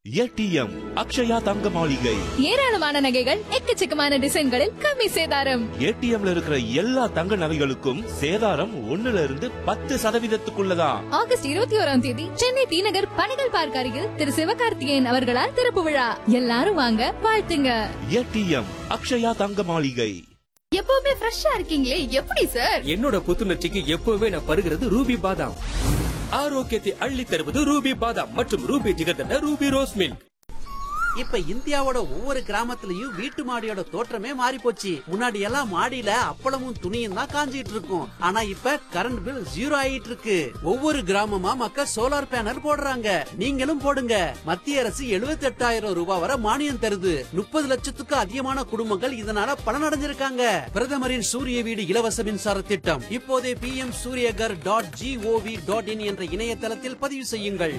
ATM Akshaya தங்க மாளிகை ஏராளமான நகைகள் எக்கச்சக்கமான டிசைன்களில் கம்மி சேதாரம் ஏடிஎம்ல இருக்கிற எல்லா தங்க நகைகளுக்கும் சேதாரம் ஒண்ணுல இருந்து பத்து சதவீதத்துக்குள்ளதான் ஆகஸ்ட் இருபத்தி ஓராம் தேதி சென்னை டி நகர் பணிகள் பார்க் அருகில் திரு சிவகார்த்திகேயன் அவர்களால் திறப்பு விழா எல்லாரும் வாங்க வாழ்த்துங்க ஏடிஎம் அக்ஷயா தங்க மாளிகை எப்பவுமே ஃப்ரெஷ்ஷா இருக்கீங்களே எப்படி சார் என்னோட புத்துணர்ச்சிக்கு எப்பவுமே நான் பருகிறது ரூபி பாதாம் ஆரோக்கியத்தை அள்ளி தருவது ரூபி பாதாம் மற்றும் Ruby jigarthanda Ruby rose milk இப்ப இந்தியாவோட ஒவ்வொரு கிராமத்துலயும் வீட்டு மாடியோட தோற்றமே மாறி போச்சு முன்னாடி எல்லாம் மாடியில அப்பளமும் துணியும் தான் காஞ்சிட்டு இருக்கும் ஆனா இப்ப கரண்ட் பில் ஜீரோ ஆயிட்டு இருக்கு ஒவ்வொரு கிராமமா மக்கள் சோலார் பேனல் போடுறாங்க நீங்களும் போடுங்க மத்திய அரசு 78000 ரூபாய் வரை மானியம் தருது முப்பது லட்சத்துக்கு அதிகமான குடும்பங்கள் இதனால பலனடைஞ்சிருக்காங்க பிரதமரின் சூரிய வீடு இலவச மின்சார திட்டம் இப்போதே P M Suryaghar dot gov dot in என்ற இணையதளத்தில் பதிவு செய்யுங்கள்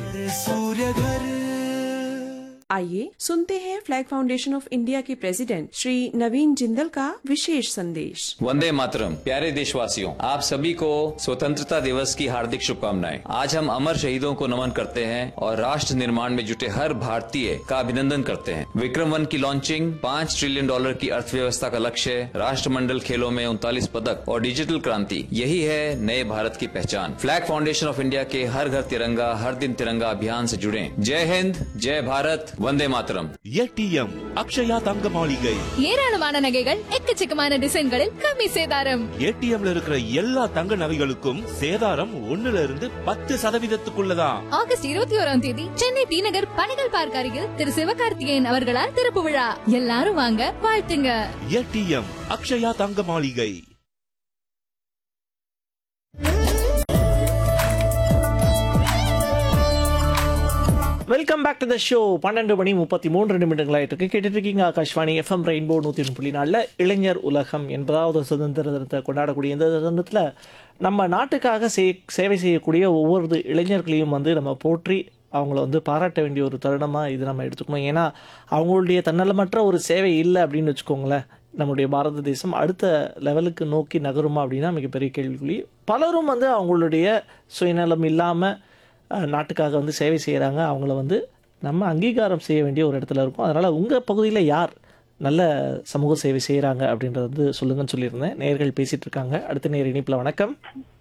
आइए सुनते हैं फ्लैग फाउंडेशन ऑफ इंडिया के प्रेसिडेंट श्री नवीन जिंदल का विशेष संदेश वंदे मातरम प्यारे देशवासियों आप सभी को स्वतंत्रता दिवस की हार्दिक शुभकामनाएं आज हम अमर शहीदों को नमन करते हैं और राष्ट्र निर्माण में जुटे हर भारतीय का अभिनंदन करते हैं विक्रम वन की लॉन्चिंग पाँच ट्रिलियन डॉलर की अर्थव्यवस्था का लक्ष्य राष्ट्रमंडल खेलों में उनतालीस पदक और डिजिटल क्रांति यही है नए भारत की पहचान फ्लैग फाउंडेशन ऑफ इंडिया के हर घर तिरंगा हर दिन तिरंगा अभियान से जुड़े जय हिंद जय भारत वंदे मातरम ஏடிஎம் அக்ஷயா தங்க மாளிகை ஏராளமான நகைகள் எக்கச்சக்கமான டிசைன்களில் கம்மி சேதாரம் ஏடிஎம்ல இருக்கிற எல்லா தங்க நகைகளுக்கும் சேதாரம் ஒண்ணுல இருந்து பத்து சதவீதத்துக்குள்ளதான் ஆகஸ்ட் இருபத்தி ஓராம் தேதி சென்னை டி நகர் பணிகள் பார்க் அருகில் திரு சிவகார்த்திகேயன் அவர்களால் திறப்பு விழா எல்லாரும் வாங்க வாழ்த்துங்க ஏடிஎம் அக்ஷயா தங்க மாளிகை welcome back to the show பன்னெண்டு மணி முப்பத்தி மூன்று நிமிடங்களாயிட்டு இருக்கு கேட்டுட்டு இருக்கீங்க ஆகாஷ்வாணி எஃப்எம் ரெயின்போ நூற்றி ஒன்று புள்ளி நாலில் இளைஞர் உலகம் என்பதாவது சுதந்திர தினத்தை கொண்டாடக்கூடிய இந்த தருணத்தில் நம்ம நாட்டுக்காக சே சேவை செய்யக்கூடிய ஒவ்வொரு இளைஞர்களையும் வந்து நம்ம போற்றி அவங்கள வந்து பாராட்ட வேண்டிய ஒரு தருணமாக இது நம்ம எடுத்துக்கணும் ஏன்னா அவங்களுடைய தன்னலமற்ற ஒரு சேவை இல்லை அப்படின்னு வச்சுக்கோங்களேன் நம்முடைய பாரத தேசம் அடுத்த லெவலுக்கு நோக்கி நகருமா அப்படின்னா மிகப்பெரிய கேள்விக்குறி பலரும் வந்து அவங்களுடைய சுயநலம் இல்லாமல் அஹ், நாட்டுக்காக வந்து சேவை செய்கிறாங்க அவங்கள வந்து நம்ம அங்கீகாரம் செய்ய வேண்டிய ஒரு இடத்துல இருக்கும் அதனால் உங்கள் பகுதியில் யார் நல்ல சமூக சேவை செய்கிறாங்க அப்படின்றத வந்து சொல்லுங்கன்னு சொல்லியிருந்தேன் நேர்கள் பேசிகிட்டு இருக்காங்க அடுத்த நேர் இணைப்பில் வணக்கம்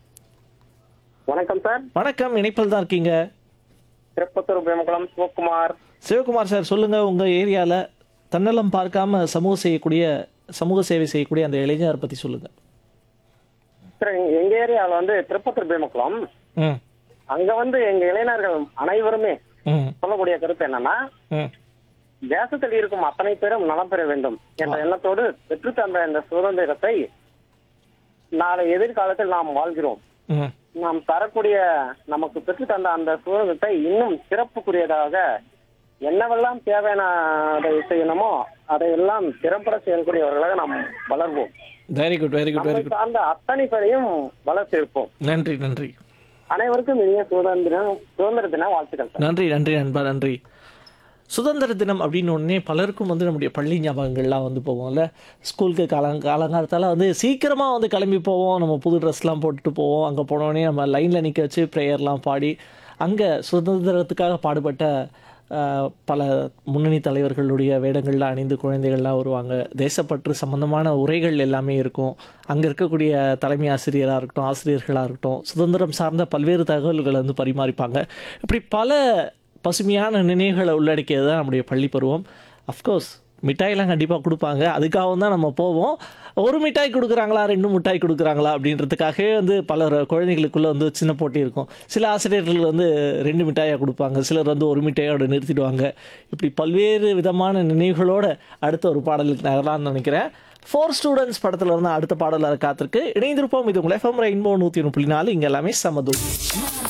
வணக்கம் சார் வணக்கம் இணைப்பில் தான் இருக்கீங்க திருப்பத்தூர் பிரேமகுளம் சிவகுமார் சிவகுமார் சார் சொல்லுங்கள் உங்கள் ஏரியாவில் தன்னலம் பார்க்காம சமூக செய்யக்கூடிய சமூக சேவை செய்யக்கூடிய அந்த இளைஞரை பற்றி சொல்லுங்கள் சார் எங்க- எங்க ஏரியாவில் வந்து திருப்பத்தூர் பிரேமகுளம் ம் அங்க வந்து எங்க இளைஞர்கள் அனைவருமே ம் சொல்லக்கூடிய கருத்து என்னன்னா ம் தேசத்தில் இருக்கும் அத்தனை பேரும் நலம் பெற வேண்டும் என்ற எண்ணத்தோடு பெற்று தந்த இந்த சுதந்திரத்தை நாளை எதிர்காலத்தில் நாம் வாழ்கிறோம் ம் நாம் தரக்கூடிய நமக்கு பெற்று தந்த அந்த சுதந்திரத்தை இன்னும் சிறப்புக்குரியதாக என்னவெல்லாம் தேவையானதை செய்யணுமோ அதையெல்லாம் திறம்பட செய்யக்கூடியவர்களாக நாம் வளர்வோம் very good very good very நம்மை குட் சார்ந்த அத்தனை பேரையும் வளர்த்திருப்போம் நன்றி நன்றி அனைவருக்கும் இனிய சுதந்திர சுதந்திர தின வாழ்த்துக்கள் சார் நன்றி நன்றி நண்பா நன்றி சுதந்திர தினம் அப்படின்னு உடனே பலருக்கும் வந்து நம்முடைய பள்ளி ஞாபகங்கள்லாம் வந்து போவோம்ல ஸ்கூலுக்கு காலங் காலங்காலத்தால் வந்து சீக்கிரமாக வந்து கிளம்பி போவோம் நம்ம புது ட்ரெஸ்லாம் போட்டுட்டு போவோம் அங்கே போனோடனே நம்ம லைனில் நிற்க வச்சு ப்ரேயர்லாம் பாடி அங்கே சுதந்திரத்துக்காக பாடுபட்ட ஆஹ், பல முன்னணி தலைவர்களுடைய வேடங்கள்லாம் அணிந்து குழந்தைகள்லாம் வருவாங்க தேசப்பற்று சம்பந்தமான உரைகள் எல்லாமே இருக்கும் அங்கே இருக்கக்கூடிய தலைமை ஆசிரியராக இருக்கட்டும் ஆசிரியர்களாக இருக்கட்டும் சுதந்திரம் சார்ந்த பல்வேறு தகவல்களை வந்து பரிமாறிப்பாங்க இப்படி பல பசுமையான நினைவுகளை உள்ளடக்கியது தான் நம்முடைய பள்ளி பருவம் அஃப்கோர்ஸ் மிட்டாயெல்லாம் கண்டிப்பாக கொடுப்பாங்க அதுக்காகவும் தான் நம்ம போவோம் ஒரு மிட்டாய் கொடுக்குறாங்களா ரெண்டு மிட்டாய் கொடுக்குறாங்களா அப்படின்றதுக்காகவே வந்து பல குழந்தைகளுக்குள்ளே வந்து சின்ன போட்டி இருக்கும் சில ஆசிரியர்கள் வந்து ரெண்டு மிட்டாயாக கொடுப்பாங்க சிலர் வந்து ஒரு மிட்டாயோட நிறுத்திடுவாங்க இப்படி பல்வேறு விதமான நினைவுகளோட அடுத்த ஒரு பாடலுக்கு நகரலாம்னு நினைக்கிறேன் ஃபோர் ஸ்டூடெண்ட்ஸ் படத்தில் இருந்து அடுத்த பாடலாக காத்திருக்கு இணைந்திருப்போம் இது உங்கள் எஃப்எம் ரெயின்போ நூற்றி ஒன்று புள்ளி நாலு இங்கே எல்லாமே சமதூர்